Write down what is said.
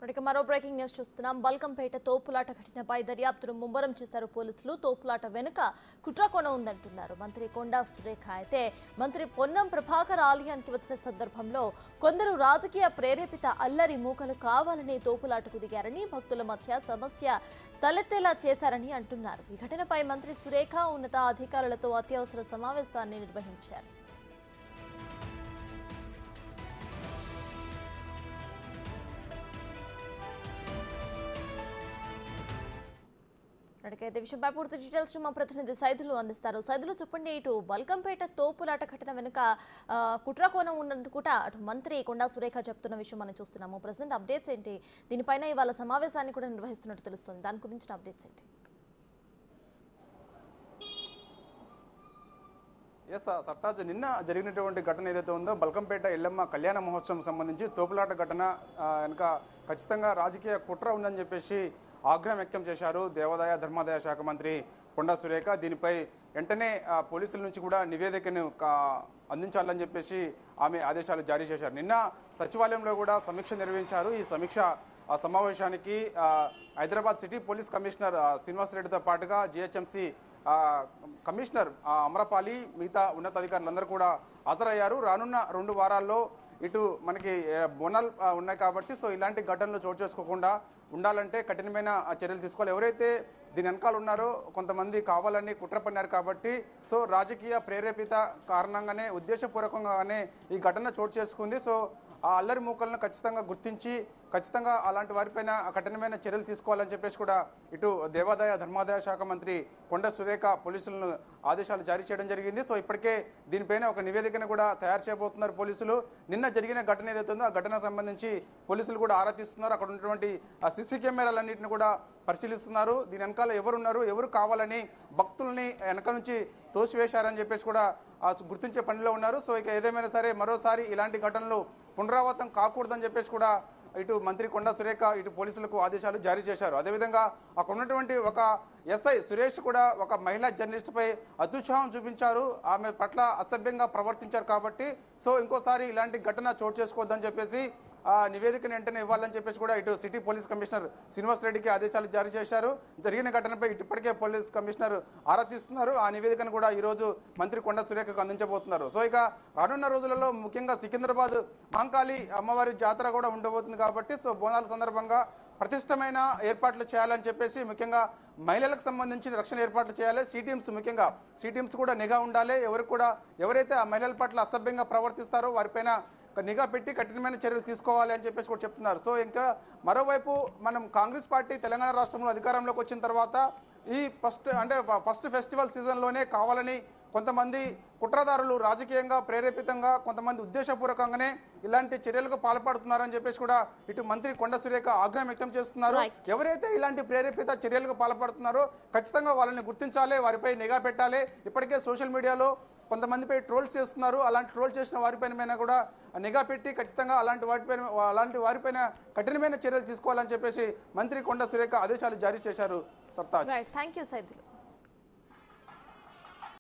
ఇక మరో breaking news చూస్తున్నాం బల్కంపేట తోపులాట ఘటనపై దర్యాప్తును ముమ్మరం చేశారు పోలీసులు తోపులాట వెనుక కుట్రకోణ ఉందంటున్నారు మంత్రి కొండా సురేఖ అయితే మంత్రి పొన్నం ప్రభాకర్ ఆలయానికి వచ్చే సందర్భంలో కొందరు రాజకీయ ప్రేరేపిత అల్లరి మూకలు కావాలని తోపులాటకు దిగారని భక్తుల మధ్య సమస్య తలెత్తేలా చేశారని అంటున్నారు ఈ ఘటనపై మంత్రి సురేఖ ఉన్నత అధికారులతో అత్యవసర సమావేశాన్ని నిర్వహించారు ఇప్పటికైతే విషయంపై పూర్తి డీటెయిల్స్ మా ప్రతినిధి సైదులు అందిస్తారు సైదులు చెప్పండి ఇటు బల్కంపేట తోపులాట ఘటన వెనుక ఆ, కుట్రకోణం ఉన్నట్టు కూడా అటు మంత్రి కొండా సురేఖ చెప్తున్న విషయం మనం చూస్తున్నాము ప్రజెంట్ అప్డేట్స్ ఏంటి దీనిపైన ఇవాళ సమావేశాన్ని కూడా నిర్వహిస్తున్నట్టు తెలుస్తుంది దాని గురించిన అప్డేట్స్ ఏంటి ఎస్ సర్తాజ్ నిన్న జరిగినటువంటి ఘటన ఏదైతే ఉందో బల్కంపేట ఎల్లమ్మ కళ్యాణ మహోత్సవం సంబంధించి తోపులాట ఘటన ఆ, వెనుక ఖచ్చితంగా రాజకీయ కుట్ర ఉందని చెప్పేసి ఆగ్రహం వ్యక్తం చేశారు దేవాదాయ ధర్మాదాయ శాఖ మంత్రి కొండా సురేఖ దీనిపై వెంటనే ఆ, పోలీసుల నుంచి కూడా నివేదికను కా- అందించాలని చెప్పేసి ఆమె ఆదేశాలు జారీ చేశారు నిన్న సచివాలయంలో కూడా సమీక్ష నిర్వహించారు ఈ సమీక్ష ఆ సమావేశానికి ఆ, హైదరాబాద్ సిటీ పోలీస్ కమిషనర్ ఆ, శ్రీనివాస్ రెడ్డితో పాటుగా జిహెచ్ఎంసీ ఆ, కమిషనర్ ఆ, అమరపాలి మిగతా ఉన్నతాధికారులందరూ కూడా హాజరయ్యారు రానున్న రెండు వారాల్లో ఇటు మనకి ఏ, బోనాలు ఆ, ఉన్నాయి కాబట్టి సో ఇలాంటి ఘటనలు చోటు చేసుకోకుండా ఉండాలంటే కఠినమైన ఆ, చర్యలు తీసుకోవాలి ఎవరైతే దీని వెనకాల ఉన్నారో కొంతమంది కావాలని కుట్ర పన్నారు కాబట్టి సో రాజకీయ ప్రేరేపిత కారణంగానే ఉద్దేశపూర్వకంగానే ఈ ఘటన చోటు చేసుకుంది సో ఆ అల్లరి మూకలను ఖచ్చితంగా గుర్తించి ఖచ్చితంగా అలాంటి వారిపైన కఠినమైన చర్యలు తీసుకోవాలని చెప్పేసి కూడా ఇటు దేవాదాయ ధర్మాదాయ శాఖ మంత్రి కొండ సురేఖ పోలీసులను ఆదేశాలు జారీ చేయడం జరిగింది సో ఇప్పటికే దీనిపైన ఒక నివేదికను కూడా తయారు చేయబోతున్నారు పోలీసులు నిన్న జరిగిన ఘటన ఏదైతే ఉందో ఆ ఘటన సంబంధించి పోలీసులు కూడా ఆరా తీస్తున్నారు అక్కడ ఉన్నటువంటి ఆ సీసీ కెమెరాలన్నింటిని కూడా పరిశీలిస్తున్నారు దీని వెనకాల ఎవరున్నారు ఎవరు కావాలని భక్తుల్ని వెనక నుంచి తోసివేశారని చెప్పేసి కూడా ఆ గుర్తించే పనిలో ఉన్నారు సో ఇక ఏదేమైనా సరే మరోసారి ఇలాంటి ఘటనలు పునరావృతం కాకూడదని చెప్పేసి కూడా ఇటు మంత్రి కొండా సురేఖ ఇటు పోలీసులకు ఆదేశాలు జారీ చేశారు అదేవిధంగా అక్కడ ఉన్నటువంటి ఒక ఎస్ఐ సురేష్ కూడా ఒక మహిళా జర్నలిస్ట్పై అత్యుత్సాహం చూపించారు ఆమె పట్ల అసభ్యంగా ప్రవర్తించారు కాబట్టి సో ఇంకోసారి ఇలాంటి ఘటన చోటు చేసుకోవద్దని చెప్పేసి ఆ నివేదికను వెంటనే ఇవ్వాలని చెప్పేసి కూడా ఇటు సిటీ పోలీస్ కమిషనర్ శ్రీనివాస్ రెడ్డికి ఆదేశాలు జారీ చేశారు జరిగిన ఘటనపై ఇటు ఇప్పటికే పోలీస్ కమిషనర్ ఆరా తీస్తున్నారు ఆ నివేదికను కూడా ఈ రోజు మంత్రి కొండ సురేఖకు అందించబోతున్నారు సో ఇక రానున్న రోజులలో ముఖ్యంగా సికింద్రాబాద్ మహంకాళి అమ్మవారి జాతర కూడా ఉండబోతుంది కాబట్టి సో బోనాల సందర్భంగా ప్రతిష్టమైన ఏర్పాట్లు చేయాలని చెప్పేసి ముఖ్యంగా మహిళలకు సంబంధించిన రక్షణ ఏర్పాట్లు చేయాలి సి టీమ్స్ ముఖ్యంగా సి టీమ్స్ కూడా నిఘా ఉండాలి ఎవరు కూడా ఎవరైతే ఆ మహిళల పట్ల అసభ్యంగా ప్రవర్తిస్తారో వారిపైన ఒక నిఘా పెట్టి కఠినమైన చర్యలు తీసుకోవాలి అని చెప్పేసి కూడా చెప్తున్నారు సో ఇంకా మరోవైపు మనం కాంగ్రెస్ పార్టీ తెలంగాణ రాష్ట్రంలో అధికారంలోకి వచ్చిన తర్వాత ఈ ఫస్ట్ అంటే ఫస్ట్ ఫెస్టివల్ సీజన్లోనే కావాలని కొంతమంది కుట్రదారులు రాజకీయంగా ప్రేరేపితంగా కొంతమంది ఉద్దేశపూర్వకంగానే ఇలాంటి చర్యలకు పాల్పడుతున్నారని చెప్పేసి కూడా ఇటు మంత్రి కొండ సురేఖ ఆగ్రహం వ్యక్తం చేస్తున్నారు Right. ఎవరైతే ఇలాంటి ప్రేరేపిత చర్యలకు పాల్పడుతున్నారో ఖచ్చితంగా వాళ్ళని గుర్తించాలి వారిపై నిఘా పెట్టాలి ఇప్పటికే సోషల్ మీడియాలో కొంతమందిపై ట్రోల్స్ చేస్తున్నారు అలాంటి ట్రోల్ చేసిన వారిపైన పైన కూడా నిఘా పెట్టి ఖచ్చితంగా అలాంటి వాటిపైన అలాంటి వారిపైన కఠినమైన చర్యలు తీసుకోవాలని చెప్పేసి మంత్రి కొండ సురేఖ ఆదేశాలు జారీ చేశారు Sartaj right thank you Saidulu